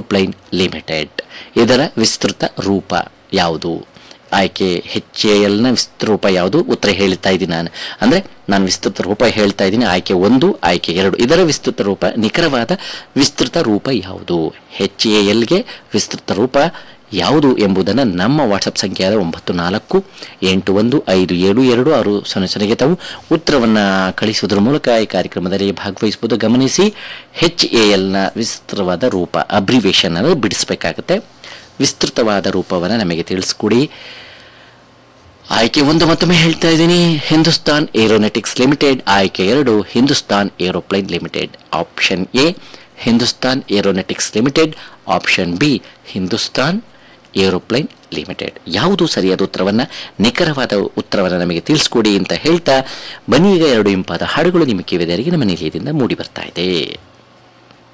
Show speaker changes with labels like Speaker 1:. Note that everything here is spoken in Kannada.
Speaker 1: ಏರೋಪ್ಲೈನ್ ಲಿಮಿಟೆಡ್ ಇದರ ವಿಸ್ತೃತ ರೂಪ ಯಾವುದು ಆಯ್ಕೆ ಹೆಚ್ ಎ ಎಲ್ನ ವಿಸ್ತೃತ ರೂಪ ಯಾವುದು ಉತ್ತರ ಹೇಳ್ತಾ ಇದ್ದೀನಿ ನಾನು ಅಂದರೆ ನಾನು ವಿಸ್ತೃತ ರೂಪ ಹೇಳ್ತಾ ಇದ್ದೀನಿ ಆಯ್ಕೆ ಒಂದು ಆಯ್ಕೆ ಎರಡು ಇದರ ವಿಸ್ತೃತ ರೂಪ ನಿಖರವಾದ ವಿಸ್ತೃತ ರೂಪ ಯಾವುದು ಹೆಚ್ ಎ ಎಲ್ಗೆ ವಿಸ್ತೃತ ರೂಪ ಯಾವುದು ಎಂಬುದನ್ನು ನಮ್ಮ ವಾಟ್ಸಪ್ ಸಂಖ್ಯೆಯಾದ ಒಂಬತ್ತು ನಾಲ್ಕು ಎಂಟು ಒಂದು ಐದು ಏಳು ಎರಡು ಆರು ಸೊನ್ನೆ ಸೊನ್ನೆಗೆ ತಾವು ಉತ್ತರವನ್ನು ಕಳಿಸುವುದರ ಮೂಲಕ ಈ ಕಾರ್ಯಕ್ರಮದಲ್ಲಿ ಭಾಗವಹಿಸಬಹುದು ಗಮನಿಸಿ ಹೆಚ್ ಎ ಎಲ್ನ ವಿಸ್ತೃತವಾದ ರೂಪ ಅಬ್ರಿವೇಷನ್ ಅನ್ನು ಬಿಡಿಸಬೇಕಾಗುತ್ತೆ ವಿಸ್ತೃತವಾದ ರೂಪವನ್ನು ನಮಗೆ ತಿಳಿಸ್ಕೊಡಿ ಆಯ್ಕೆ ಒಂದು ಮತ್ತೊಮ್ಮೆ ಹೇಳ್ತಾ ಇದ್ದೀನಿ ಹಿಂದೂಸ್ತಾನ್ ಏರೋನೆಟಿಕ್ಸ್ ಲಿಮಿಟೆಡ್ ಆಯ್ಕೆ ಎರಡು Hindustan aeroplane limited option A Hindustan aeronautics limited option B Hindustan aeroplane limited ಯಾವುದು ಸರಿಯಾದ ಉತ್ತರವನ್ನು ನಿಖರವಾದ ಉತ್ತರವನ್ನು ನಮಗೆ ತಿಳಿಸ್ಕೊಡಿ ಅಂತ ಹೇಳ್ತಾ ಬನ್ನಿ ಈಗ ಎರಡು ಇಂಪಾದ ಹಾಡುಗಳು ನಿಮ್ಮ ಕಿವಿದರಿಗೆ ನಮ್ಮ ನಿಲಯದಿಂದ ಮೂಡಿ ಬರ್ತಾ ಇದೆ